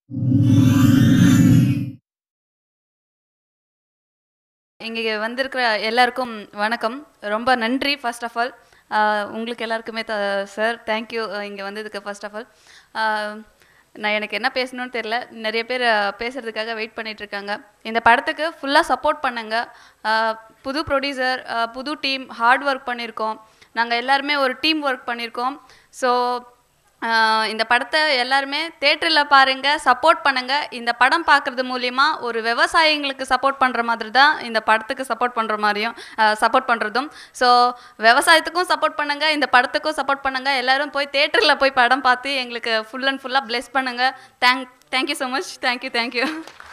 இங்கே வந்திருக்கிற எல்லாருக்கும் வணக்கம் ரொம்ப நன்றி ஃபர்ஸ்ட் ஆஃப் ஆல் உங்களுக்கு எல்லாருக்குமே த சார் தேங்க்யூ இங்கே வந்ததுக்கு ஃபர்ஸ்ட் ஆஃப் ஆல் நான் எனக்கு என்ன பேசணும்னு தெரில நிறைய பேர் அஹ், பேசுறதுக்காக வெயிட் பண்ணிட்டு இருக்காங்க இந்த படத்துக்கு ஃபுல்லாக சப்போர்ட் பண்ணுங்க அஹ், புது ப்ரொடியூசர் புது டீம் ஹார்ட் ஒர்க் பண்ணியிருக்கோம் நாங்கள் எல்லாருமே ஒரு டீம் ஒர்க் பண்ணியிருக்கோம் ஸோ ஆஹ் இந்த படத்தை எல்லாருமே தேட்டரில் பாருங்க சப்போர்ட் பண்ணுங்க இந்த படம் பார்க்கறது மூலியமா ஒரு விவசாயிங்களுக்கு சப்போர்ட் பண்ற மாதிரி தான் இந்த படத்துக்கு சப்போர்ட் பண்ற மாதிரியும் சப்போர்ட் பண்றதும் ஸோ விவசாயத்துக்கும் சப்போர்ட் பண்ணுங்க இந்த படத்துக்கும் சப்போர்ட் பண்ணுங்க எல்லாரும் போய் தேட்டரில் போய் படம் பார்த்து எங்களுக்கு ஃபுல் அண்ட் ஃபுல்லாக ப்ளெஸ் பண்ணுங்க thank thank you so much thank you thank you